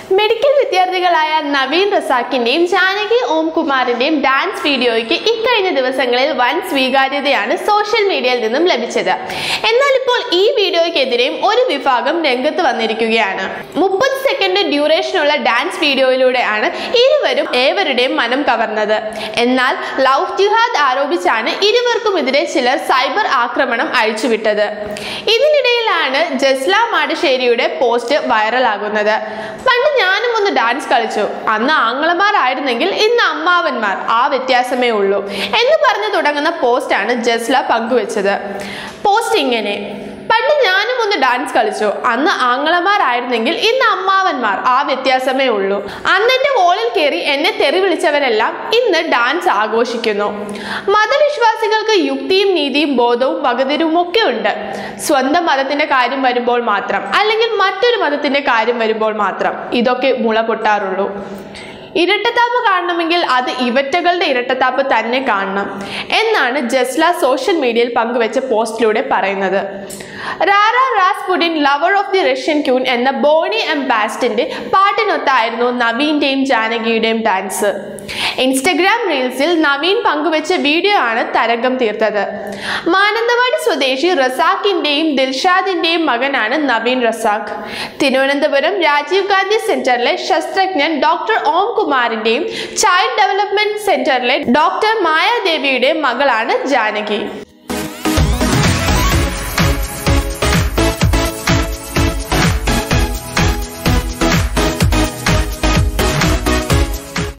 medical വിദ്യാർത്ഥികളായ നവീൻ റസാക്കിന്റെയും ജാനകി ഓം കുമാറിന്റെയും ഡാൻസ് വീഡിയോയ്ക്ക് ഇക്കഴിഞ്ഞ ദിവസങ്ങളിൽ വൻ സ്വീകാര്യതയാണ് സോഷ്യൽ മീഡിയയിൽ നിന്നും ലഭിച്ചത് എന്നാൽ ഇപ്പോൾ ഈ വീഡിയോയ്ക്കെതിരെയും ഒരു വിഭാഗം രംഗത്ത് വന്നിരിക്കുകയാണ് മുപ്പത് സെക്കൻഡ് ഡ്യൂറേഷനുള്ള ഡാൻസ് വീഡിയോയിലൂടെയാണ് ഇരുവരും ഏവരുടെയും മനം കവർന്നത് എന്നാൽ ലവ് ജിഹാദ് ആരോപിച്ചാണ് ഇരുവർക്കുമെതിരെ ചിലർ സൈബർ ആക്രമണം അഴിച്ചുവിട്ടത് ഇതിനിടയിലാണ് ജസ്ല മാടശ്ശേരിയുടെ പോസ്റ്റ് വൈറലാകുന്നത് പണ്ട് ഞാനും ഒന്ന് ഡാൻസ് കളിച്ചു അന്ന് ആങ്ങളമാരായിരുന്നെങ്കിൽ ഇന്ന് അമ്മാവന്മാർ ആ വ്യത്യാസമേ ഉള്ളൂ എന്ന് പറഞ്ഞു തുടങ്ങുന്ന പോസ്റ്റാണ് ജസ്ല പങ്കുവച്ചത് പോസ്റ്റ് ഇങ്ങനെ പണ്ട് ഞാനും ഒന്ന് ഡാൻസ് കളിച്ചു അന്ന് ആങ്ങളമാരായിരുന്നെങ്കിൽ ഇന്ന് അമ്മാവന്മാർ ആ വ്യത്യാസമേ ഉള്ളൂ അന്ന് എന്റെ വോളിൽ കയറി എന്നെ തെറി വിളിച്ചവരെല്ലാം ഇന്ന് ഡാൻസ് ആഘോഷിക്കുന്നു മതവിശ്വാസികൾക്ക് യുക്തിയും നീതിയും ബോധവും വകതിരിവും ഒക്കെ ഉണ്ട് സ്വന്തം മതത്തിന്റെ കാര്യം വരുമ്പോൾ മാത്രം അല്ലെങ്കിൽ മറ്റൊരു മതത്തിന്റെ കാര്യം വരുമ്പോൾ മാത്രം ഇതൊക്കെ മുള പൊട്ടാറുള്ളൂ ഇരട്ടത്താപ്പ് കാണണമെങ്കിൽ അത് ഇവറ്റകളുടെ ഇരട്ടത്താപ്പ് തന്നെ കാണണം എന്നാണ് ജസ്ല സോഷ്യൽ മീഡിയയിൽ പങ്കുവെച്ച പോസ്റ്റിലൂടെ പറയുന്നത് ra Rasputin lover of the Russian queen എന്ന ബോണി എം ബാസ്റ്റിന്റെ പാട്ടിനൊത്തായിരുന്നു നവീന്റെയും ജാനകിയുടെയും ഡാൻസ് ഇൻസ്റ്റഗ്രാം റീൽസിൽ നവീൻ പങ്കുവെച്ച വീഡിയോ ആണ് തരംഗം തീർത്തത് മാനന്തവാടി സ്വദേശി റസാഖിന്റെയും ദിൽഷാദിന്റെയും മകനാണ് നവീൻ റസാഖ് തിരുവനന്തപുരം രാജീവ് ഗാന്ധി സെന്ററിലെ ശസ്ത്രജ്ഞൻ ഡോക്ടർ ഓം കുമാറിന്റെയും ചൈൽഡ് ഡെവലപ്മെന്റ് സെന്ററിലെ ഡോക്ടർ മായാദേവിയുടെയും മകളാണ് ജാനകി